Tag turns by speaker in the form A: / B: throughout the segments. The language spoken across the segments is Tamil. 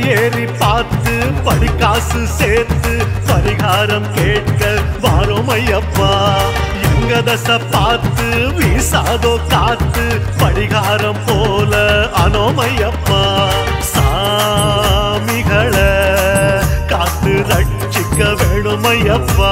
A: ஏறி பார்த்து படிக்காசு சேர்த்து பரிகாரம் கேட்க வாரோம் ஐயப்பா எங்க தசை பார்த்து வீசாதோ காத்து பரிகாரம் போல அனோமையப்பா சாமிகளை காத்து ரட்சிக்க வேணுமையப்பா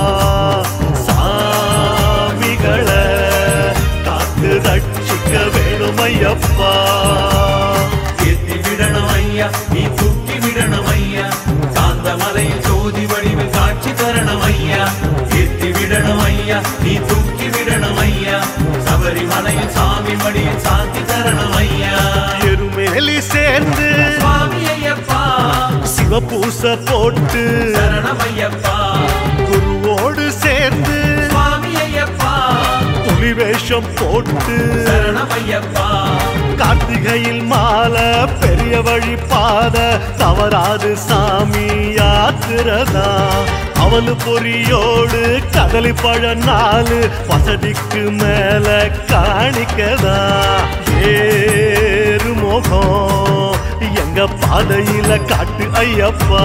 A: சாமிகளை காத்து ரட்சிக்க வேணுமையப்பா
B: ஏத்தி விடணும் ஐயா நீ தூக்கி விடணும் ஐயா சாந்த மலையில் ஜோதி வடிவில் காட்சி தரணும் ஐயா ஏத்தி விடணும் ஐயா நீ தூக்கி விடணும் ஐயா சபரிமலையில் சாமி மடியில் சாந்தி தரணும் ஐயா
A: எருமேலி சேர்ந்து
B: சுவாமி ஐயப்பா
A: சிவபூச போட்டு
B: சரணம் ஐயப்பா
A: குருவோடு சேர்ந்து
B: சுவாமி ஐயப்பா
A: புலி வேஷம் போட்டு
B: சரணம் ஐயப்பா
A: கார்த்திகையில் மாலை பெரிய வழி பாத தவறாது சாமி யாத்திரதா அவலு பொரியோடு கதலி பழ நாலு வசதிக்கு மேல காணிக்கதா ஏறு முகம் எங்க பாதையில காட்டு ஐயப்பா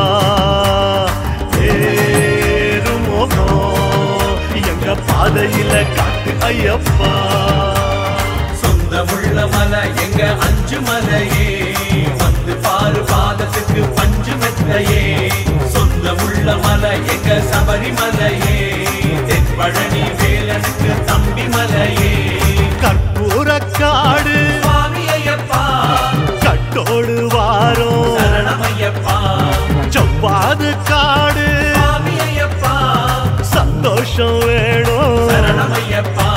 A: ஏறு முகம் எங்க பாதையில காட்டு ஐயப்பா
B: சொந்தமுள்ள மலை எங்க அஞ்சு மலையே வந்து பாரு பாதத்துக்கு பஞ்சு மெத்தையே சொந்தமுள்ள மலை எங்க சபரிமலையே தென்பழனி வேலனுக்கு தம்பி மலையே
A: கற்பூர காடு
B: சுவாமி ஐயப்பா
A: கட்டோடு வாரம்
B: சரணமையப்பா
A: செவ்வாது காடு
B: சுவாமி ஐயப்பா
A: சந்தோஷம் வேணும்
B: சரணமையப்பா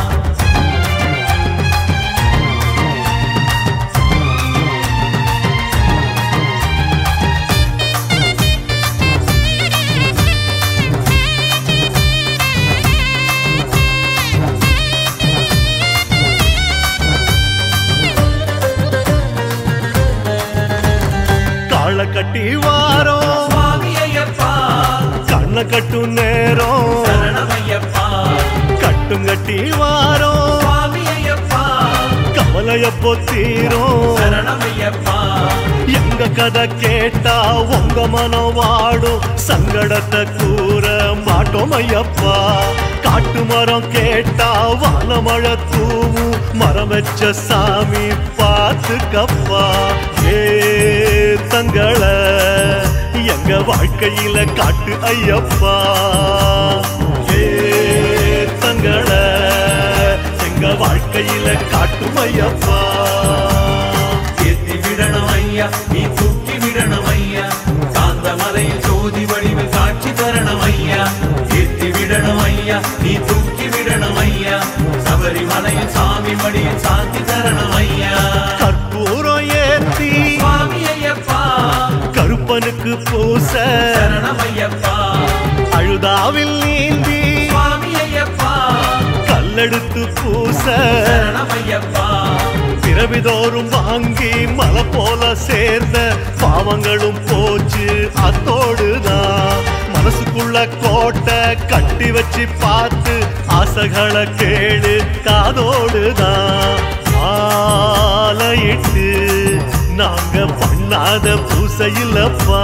A: காளை கட்டி வாரம்
B: சுவாமி ஐயப்பா
A: கண்ணை கட்டும் நேரம்
B: சரணமையப்பா
A: கட்டும் கட்டி வாரம்
B: சுவாமி ஐயப்பா
A: கவலைய பொத்தீரும்
B: சரணமையப்பா
A: எங்க கதை கேட்டா உங்க மனம் வாடும் சங்கடத்தை கூற மாட்டோம் ஐயப்பா காட்டு மரம் கேட்டா வானமழை தூவும் மரம் வச்ச சாமி பார்த்துக்கப்பா ஏ தங்களை எங்க வாழ்க்கையில காட்டு ஐயப்பா ஏ தங்களை எங்க வாழ்க்கையில காட்டும் ஐயப்பா
B: ஏத்தி விடணும் ஐயா நீ தூக்கி விடணும் ஐயா சாந்த மலையில் ஜோதி வடிவில் காட்சி தரணும் ஐயா ஏத்தி விடணும் ஐயா நீ தூக்கி விடணும் ஐயா சபரிமலையில் சாமி மடியில் சாந்தி தரணும் ஐயா
A: கற்பூரம் ஏத்தி
B: சுவாமி ஐயப்பா
A: கருப்பனுக்கு பூச
B: சரணம் ஐயப்பா
A: அழுதாவில் நீந்தி
B: சுவாமி ஐயப்பா
A: கல்லெடுத்து பூச
B: சரணம் ஐயப்பா
A: பிறவிதோறும் வாங்கி மலை போல சேர்ந்த பாவங்களும் போச்சு அத்தோடுதான் மனசுக்குள்ள கோட்டை கட்டி வச்சு பார்த்து ஆசைகளை கேடு காதோடுதான் ஆலையிட்டு நாங்க பண்ணாத பூசையில்லப்பா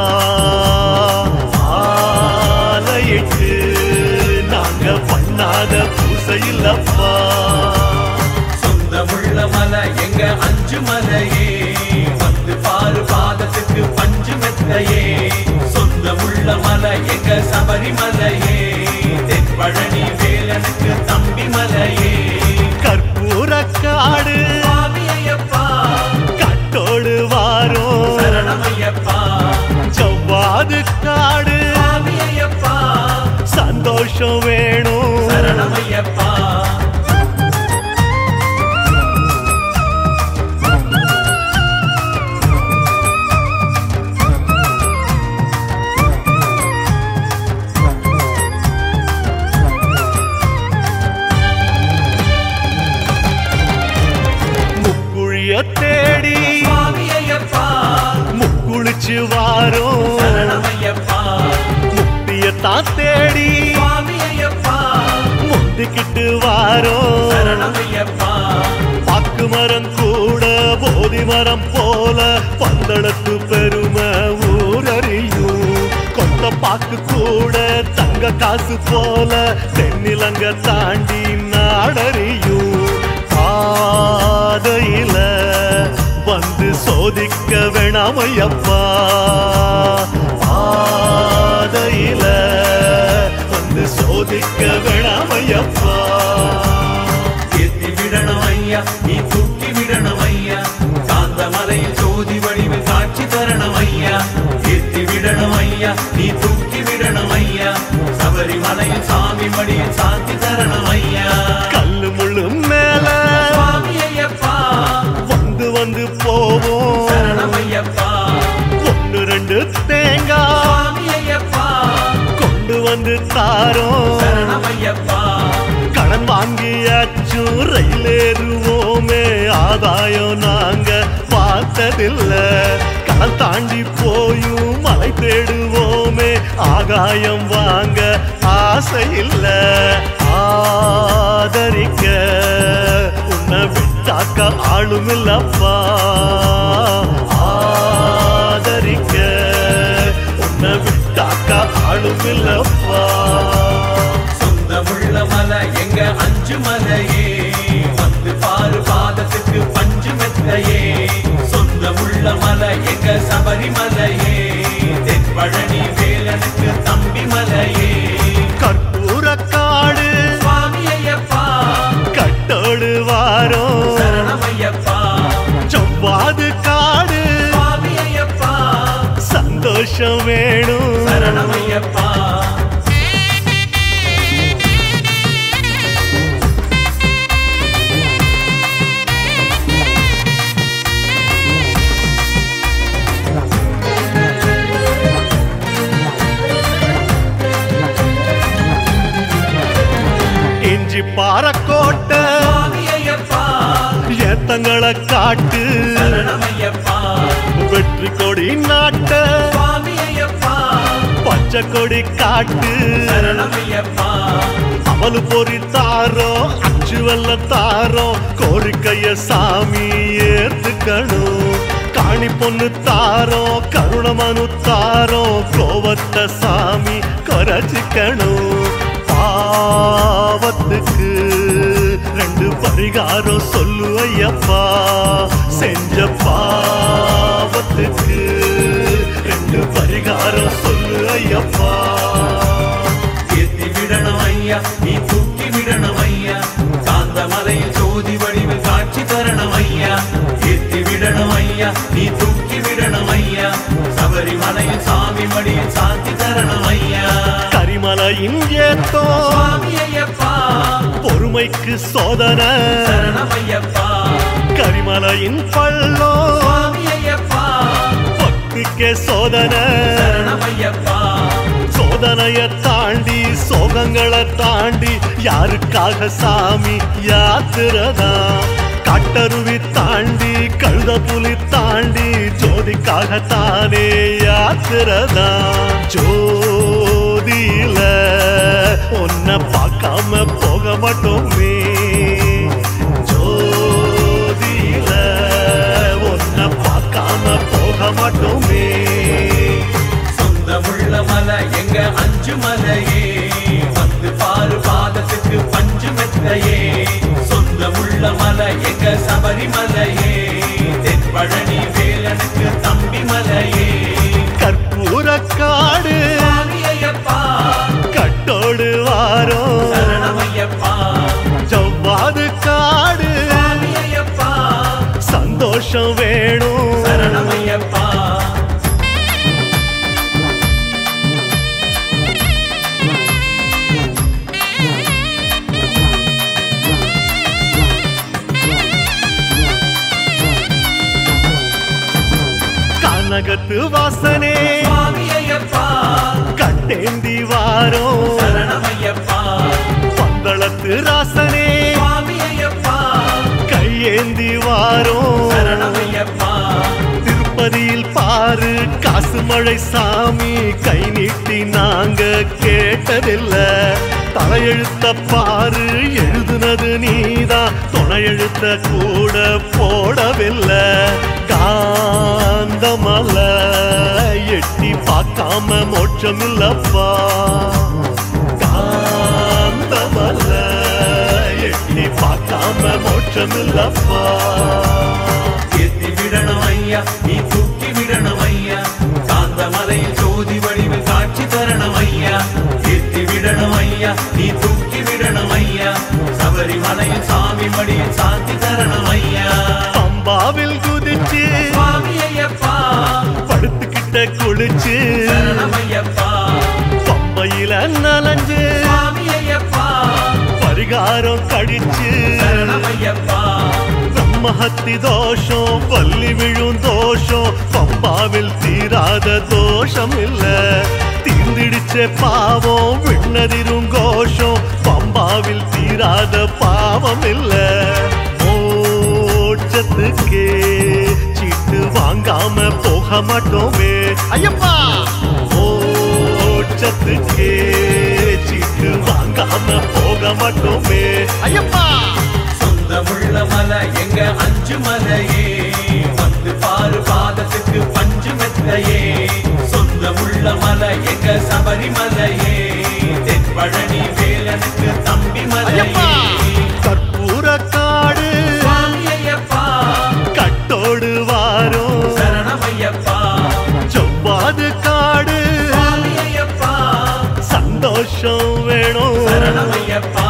A: ஆலையிட்டு நாங்க பண்ணாத பூசையில்லப்பா
B: சொந்தமுள்ள மலை எங்க அஞ்சு மலையே வந்து பாரு பாதத்துக்கு பஞ்சு மெத்தையே சொந்தமுள்ள மலை எங்க சபரிமலையே தென்பழனி வேலனுக்கு தம்பி மலையே
A: கற்பூர காடு
B: சுவாமி ஐயப்பா
A: கட்டோடு வாரம்
B: சரணமையப்பா
A: செவ்வாது காடு
B: சுவாமி ஐயப்பா
A: சந்தோஷம் வேணும்
B: சரணமையப்பா
A: முக்குழிய தேடி
B: சுவாமி ஐயப்பா
A: முக்குளிச்சு வாரம்
B: சரணமையப்பா
A: முக்தியத்தான் தேடி
B: சுவாமி ஐயப்பா
A: முந்திக்கிட்டு வாரம்
B: சரணமையப்பா
A: பாக்கு மரம் கூட போதி மரம் பனைமரம் போல பந்தளத்து பெருமை ஊரறியும் கொத்த பாக்கு கூட தங்க காசு போல தென்னிலங்க தாண்டி நாடறியும் பாதையில வந்து சோதிக்க வேணாமையப்பா பாதையில வந்து சோதிக்க வேணாமையப்பா
B: ஏத்தி விடணும் ஐயா நீ தூக்கி விடணும் ஐயா சாந்த மலையில் ஜோதி வடிவில் காட்சி தரணும் ஐயா ஏத்தி விடணும் ஐயா நீ தூக்கி விடணும் ஐயா சபரிமலையில் சாமி மடியில் சாந்தி தரணும் ஐயா
A: கல்லு முள்ளு மேல
B: சுவாமி ஐயப்பா
A: வந்து வந்து போவோம்
B: சரணம் ஐயப்பா
A: ஒன்று ரெண்டு தேங்காய்
B: சுவாமி ஐயப்பா
A: கொண்டு வந்து தாரோம்
B: சரணம் ஐயப்பா
A: கடன் வாங்கியாச்சும் ரயில் ஏறுவோமே ஆதாயம் நாங்க பார்த்ததில்ல கடல் தாண்டி போயும் மலை தேடுவோமே ஆகாயம் வாங்க ஆசை இல்ல ஆதரிக்க உன்னை விட்டாக்க ஆளும் இல்லப்பா ஆதரிக்க உன்னை விட்டாக்க ஆளும் இல்லப்பா
B: சொந்தமுள்ள மலை எங்க அஞ்சு மலையே வந்து பாரு பாதத்துக்கு பஞ்சு மெத்தையே சொந்தமுள்ள மலை எங்க சபரிமலையே தென்பழனி வேலனுக்கு தம்பி மலையே
A: கற்பூர காடு
B: சுவாமி ஐயப்பா
A: கட்டோடு வாரம்
B: சரணம் ஐயப்பா
A: செவ்வாது காடு
B: சுவாமி ஐயப்பா
A: சந்தோஷம் வேணும்
B: சரணம் ஐயப்பா
A: இஞ்சி பாறக்கோட்டை
B: சுவாமி ஐயப்பா
A: ஏத்தங்களை காட்டு
B: சரணம் ஐயப்பா
A: வெற்றி கொடி நாட்ட
B: சுவாமி ஐயப்பா
A: பச்சை கொடி காட்டு
B: சரணம் ஐயப்பா
A: அமலு பொறி தாரோ அச்சு வெள்ள தாரோ கோரிக்கைய சாமி ஏத்துக்கணும் காணி பொண்ணு தாரோ கருணமனு தாரோ கோவத்த சாமி குறைச்சிக்கணும் பாவத்துக்கு ரெண்டு பரிகாரம் சொல்லு ஐயப்பா செஞ்ச பாவத்துக்கு ரெண்டு பரிகாரம் சொல்லு ஐயப்பா
B: ஏத்தி விடணும் ஐயா நீ தூக்கி விடணும் ஐயா சாந்த மலையில் ஜோதி வடிவில் காட்சி தரணும் ஐயா ஏத்தி விடணும் ஐயா நீ தூக்கி விடணும் ஐயா சபரிமலையில் சாமி மடியில் சாந்தி தரணும் ஐயா
A: கரிமலையின் ஏத்தோ
B: சுவாமி ஐயப்பா
A: பொறுமைக்கு சோதனை
B: சரணம் ஐயப்பா
A: கரிமலையின் பள்ளோ
B: சுவாமி ஐயப்பா
A: பக்திக்கே சோதனை
B: சரணம் ஐயப்பா
A: சோதனைய தாண்டி சோகங்களை தாண்டி யாருக்காக சாமி யாத்திரதா காட்டருவி தாண்டி கழுத புலி தாண்டி ஜோதிக்காக தானே யாத்திரதா ஜோதியில உன்னை பார்க்காம போக மாட்டோமே ஜோதியில உன்னை பார்க்காம போக மாட்டோமே
B: சொந்தமுள்ள மலை எங்க அஞ்சு மலையே வந்து பாரு பாதத்துக்கு பஞ்சு மெத்தையே சொந்தமுள்ள மலை எங்க சபரிமலையே தென்பழனி வேலனுக்கு தம்பி மலையே
A: கற்பூர காடு
B: சுவாமி ஐயப்பா
A: கட்டோடு வாரம்
B: சரணம் ஐயப்பா
A: ஜவ்வாது காடு
B: சுவாமி ஐயப்பா
A: சந்தோஷம் வேணும்
B: சரணம் ஐயப்பா
A: கனகத்து வாசனே
B: சுவாமி ஐயப்பா
A: கட்டேந்தி வாரம்
B: சரணம் ஐயப்பா
A: பந்தளத்து ராசனே
B: சுவாமி ஐயப்பா
A: கையேந்தி வாரம்
B: சரணம் ஐயப்பா
A: திருப்பதியில் பார் பாரு காசு மழை சாமி கை நீட்டி நாங்க கேட்டதில்ல தலையெழுத்த பாரு எழுதுனது நீதான் துணை எழுத்த கூட போடவில்லை காந்தமல எட்டி பார்க்காம மோட்சம் இல்லப்பா காந்தமல எட்டி பார்க்காம மோட்சம் இல்லப்பா
B: ஏத்தி விடணும் ஐயா நீ தூக்கி விடணும் ஐயா காந்தமலையில் ஜோதி வடிவில் காட்சி தரணும் ஐயா ஏத்தி விடணும் ஐயா நீ தூக்கி விடணும் ஐயா சபரிமலையில் சாமி மடியில் சாந்தி தரணும் ஐயா
A: பம்பாவில் குதிச்சு
B: சுவாமி ஐயப்பா
A: படுத்துக்கிட்ட குளிச்சு
B: சரணம் ஐயப்பா
A: பம்பையில நலஞ்சு
B: சுவாமி ஐயப்பா
A: பரிகாரம் கடிச்சு
B: சரணம் ஐயப்பா
A: பிரம்மஹத்தி தோஷம் பள்ளி விழும் தோஷம் பம்பாவில் தீராத தோஷம் இல்ல தீர்ந்திடுச்ச பாவம் விண்ணதிரும் கோஷம் பம்பாவில் தீராத பாவம் இல்ல மோட்சத்துக்கே சீட்டு வாங்காம போக மாட்டோமே ஐயப்பா மோட்சத்துக்கே சீட்டு வாங்காம போக மாட்டோமே ஐயப்பா
B: சொந்தமுள்ள மலை எங்க அஞ்சு மலையே வந்து பாரு பாதத்துக்கு பஞ்சு மெத்தையே சொந்தமுள்ள மலை எங்க சபரிமலையே தென்பழனி வேலனுக்கு தம்பி மலையே
A: கற்பூர காடு
B: சுவாமி ஐயப்பா
A: கட்டோடு வாரும்
B: சரணம் ஐயப்பா
A: செவ்வாது காடு
B: சுவாமி ஐயப்பா
A: சந்தோஷம் வேணும்
B: சரணம் ஐயப்பா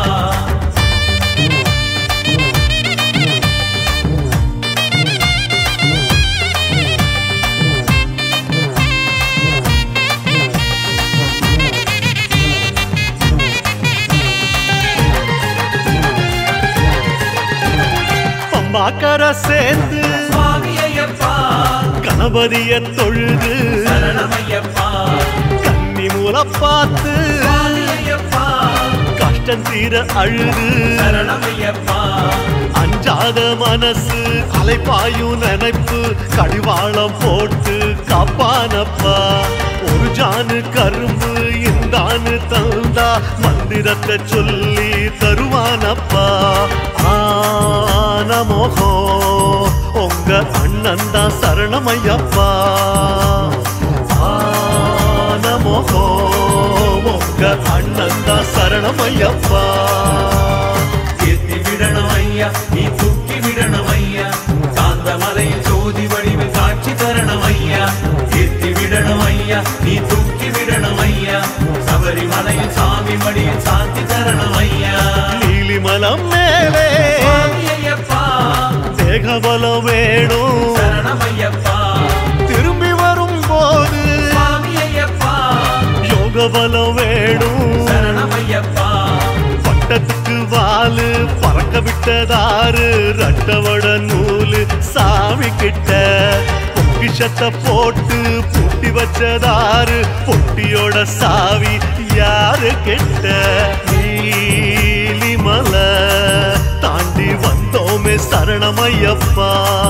A: பம்பாக்கர சேர்ந்து
B: சுவாமி ஐயப்பா
A: கணபதிய தொழுது
B: சரணம் ஐயப்பா
A: கன்னி மூல பார்த்து
B: சுவாமி ஐயப்பா
A: கஷ்டம் தீர அழுது
B: சரணம் ஐயப்பா
A: அஞ்சாத மனசு அலைப்பாயும் நினைப்பு கடிவாளம் போட்டு காப்பானப்பா ஒரு ஜானு கரும்பு இந்தானு தந்தா மந்திரத்தை சொல்லி தருவானப்பா ஆன மோகம் உங்க அண்ணன் தான் சரணமையப்பா ஆன மோகம் உங்க அண்ணன் தான் சரணமையப்பா
B: ஏத்தி விடணும் ஐயா நீ தூக்கி விடணும் ஐயா காந்தமலையில் ஜோதி வடிவில் காட்சி தரணும் ஐயா ஏத்தி விடணும் ஐயா நீ தூக்கி விடணும் ஐயா சபரிமலையில் சாமி மடியில் சாந்தி தரணும் ஐயா
A: நீலிமலம் மேலே
B: சுவாமி ஐயப்பா
A: தேகபலம் வேணும்
B: சரணம் ஐயப்பா
A: திரும்பி வரும் போது
B: சுவாமி ஐயப்பா
A: யோக பலம் வேணும்
B: சரணம் ஐயப்பா
A: பட்டத்துக்கு வாலு பறக்க விட்டதாரு ரட்டவட நூலு சாமி கிட்ட பொக்கிஷத்தை போட்டு பூட்டி வச்சதாரு பொட்டியோட சாவி யாரு கிட்ட நீலிமலை தாண்டி வந்தோமே சரணமையப்பா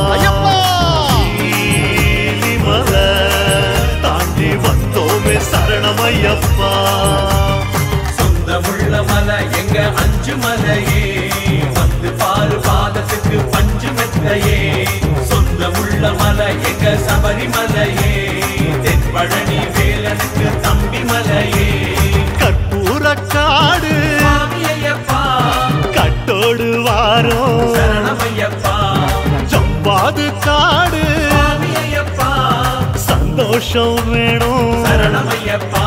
A: நீலிமலை தாண்டி வந்தோமே சரணமையப்பா
B: சொந்தமுள்ள மலை எங்க அஞ்சு மலையே வந்து பாரு பாதத்துக்கு பஞ்சு மெத்தையே சொந்தமுள்ள மலை எங்க சபரிமலையே தென்பழனி வேலனுக்கு தம்பி மலையே
A: கற்பூர காடு
B: சுவாமி ஐயப்பா
A: கட்டோடு வாரம்
B: சரணம் ஐயப்பா
A: ஜம்பாது காடு
B: சுவாமி ஐயப்பா
A: சந்தோஷம் வேணும்
B: சரணம் ஐயப்பா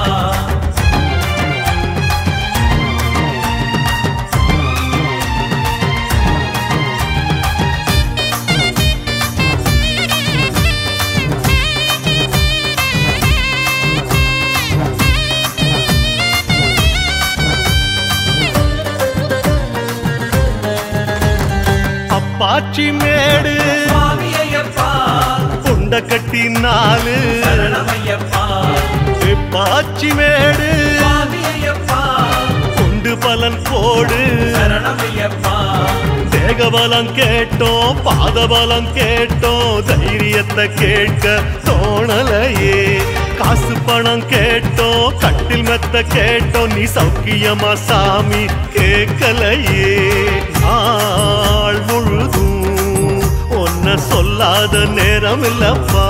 A: அப்பாச்சி மேடு
B: சுவாமி ஐயப்பா
A: உண்ட கட்டி நாலு
B: சரணம் ஐயப்பா
A: பாச்சி மேடு
B: சுவாமி ஐயப்பா
A: கொண்டு பலன் போடு
B: சரணம் ஐயப்பா
A: தேகபலம் கேட்டோம் பாதபலம் கேட்டோம் தைரியத்தை கேட்க தோணலையே காசு பணம் கேட்டோம் கட்டில் மெத்த கேட்டோம் நீ சௌக்கியமா சாமி கேட்கலையே நாள் முழுதும் ஒன்ன சொல்லாத நேரம் இல்லப்பா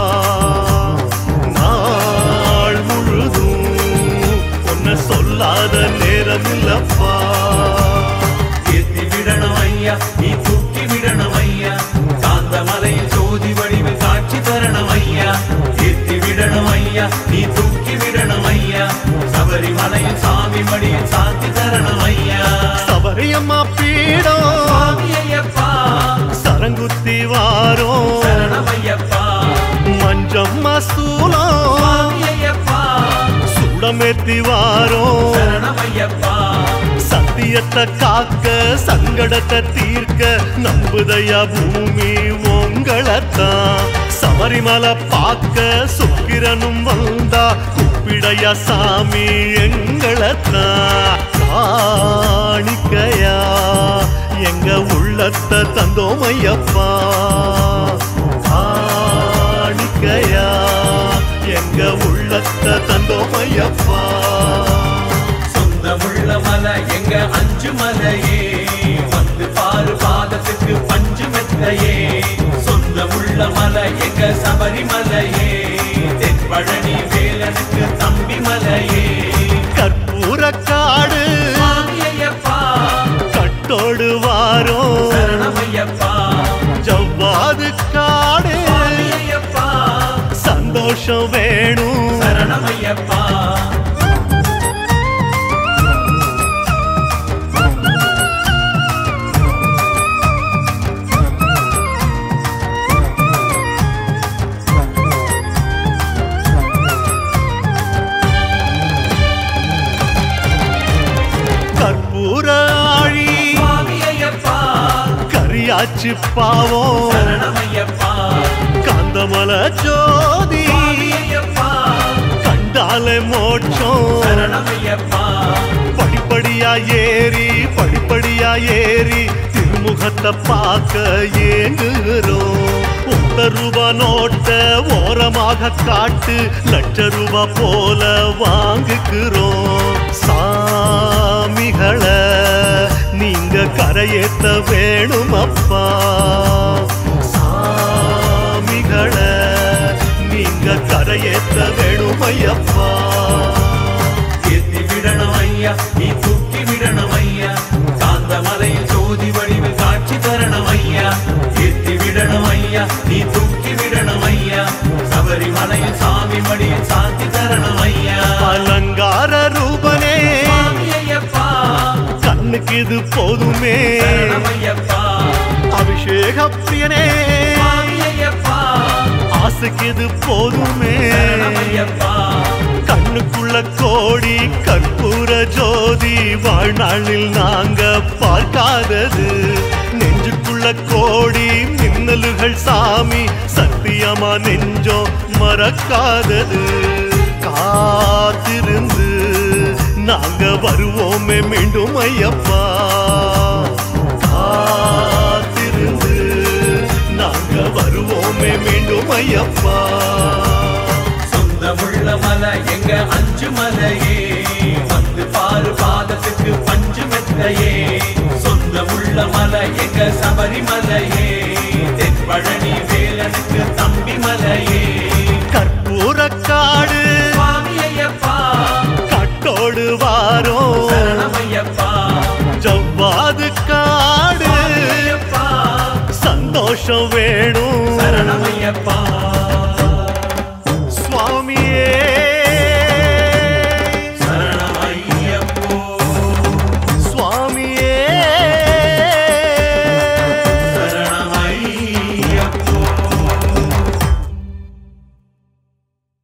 A: நாள் முழுதும் ஒன்ன சொல்லாத நேரம் இல்லப்பா
B: ஏத்தி விடணும் ஐயா நீ தூக்கி விடணும் ஐயா சாந்த மலையில் ஜோதி வடிவில் காட்சி தரணும் ஐயா ஏத்தி விடணும் ஐயா நீ தூக்கி விடணும் ஐயா சபரிமலையில் சாமி மடியில் சாந்தி தரணும் ஐயா
A: சபரியம்மா பீடம்
B: சுவாமி ஐயப்பா
A: சரங்குத்தி வாரோம்
B: சரணம் ஐயப்பா
A: மஞ்சம்மா சூலம்
B: சுவாமி ஐயப்பா
A: சுடமேத்தி வாரோம்
B: சரணம் ஐயப்பா
A: சத்தியத்தை காக்க சங்கடத்தை தீர்க்க நம்புதையா பூமி உங்களைத்தான் சபரிமலை பார்க்க சுக்கிரனும் வந்தா கூப்பிடையா சாமி எங்களைத்தான் காணிக்கையா எங்க உள்ளத்தை தந்தோம் ஐயப்பா காணிக்கையா எங்க உள்ளத்தை தந்தோம் ஐயப்பா
B: சொந்தமுள்ள மலை எங்க அஞ்சு மலையே வந்து பாரு பாதத்துக்கு பஞ்சு மெத்தையே சொந்தமுள்ள மலை எங்க சபரிமலையே தென்பழனி வேலனுக்கு தம்பி மலையே
A: கற்பூர காடு
B: சுவாமி ஐயப்பா
A: கட்டோடு வாரோம்
B: சரணம் ஐயப்பா
A: ஜவ்வாது காடு
B: சுவாமி ஐயப்பா
A: சந்தோஷம் வேணும்
B: சரணம் ஐயப்பா
A: கற்பூர ஆழி
B: சுவாமி ஐயப்பா
A: கரியாச்சு பாவம்
B: சரணம் ஐயப்பா
A: காந்தமல ஜோதி
B: சுவாமி ஐயப்பா
A: கண்டாலே மோட்சம்
B: சரணம் ஐயப்பா
A: படிப்படியா ஏறி படிப்படியா ஏறி திருமுகத்தை பார்க்க ஏங்குகிறோம் ஒத்த ரூபா நோட்ட ஓரமாக காட்டு லட்ச ரூபா போல வாங்குகிறோம் சாமிகளை நீங்க கரையேத்த வேணும் அப்பா சாமிகளை நீங்க கரையேத்த வேணும் ஐயப்பா
B: ஏத்தி விடணும் ஐயா நீ தூக்கி விடணும் ஐயா காந்த மலையில் ஜோதி வடிவில் காட்சி தரணும் ஐயா ஏத்தி விடணும் ஐயா நீ தூக்கி விடணும் ஐயா சபரிமலையில் சாமி மடியில் சாந்தி தரணும் ஐயா
A: அலங்கார ரூபனே
B: சுவாமி ஐயப்பா
A: கண்ணுக்கு இது போதுமே
B: சரணம் ஐயப்பா
A: அபிஷேக பிரியனே
B: சுவாமி ஐயப்பா
A: ஆசைக்கு இது போதுமே
B: சரணம் ஐயப்பா
A: கண்ணுக்குள்ள கோடி கற்பூர ஜோதி வாழ்நாளில் நாங்க பார்க்காதது நெஞ்சுக்குள்ள கோடி மின்னலுகள் சாமி சத்தியமா நெஞ்சோ மறக்காதது காத்திருந்து நாங்க வருவோமே மீண்டும் ஐயப்பா காத்திருந்து நாங்க வருவோமே மீண்டும் ஐயப்பா
B: சொந்தமுள்ள மலை எங்க அஞ்சு மலையே வந்து பாரு பாதத்துக்கு பஞ்சு மெத்தையே சொந்தமுள்ள மலை எங்க சபரிமலையே தென்பழனி வேலனுக்கு தம்பி மலையே
A: கற்பூர காடு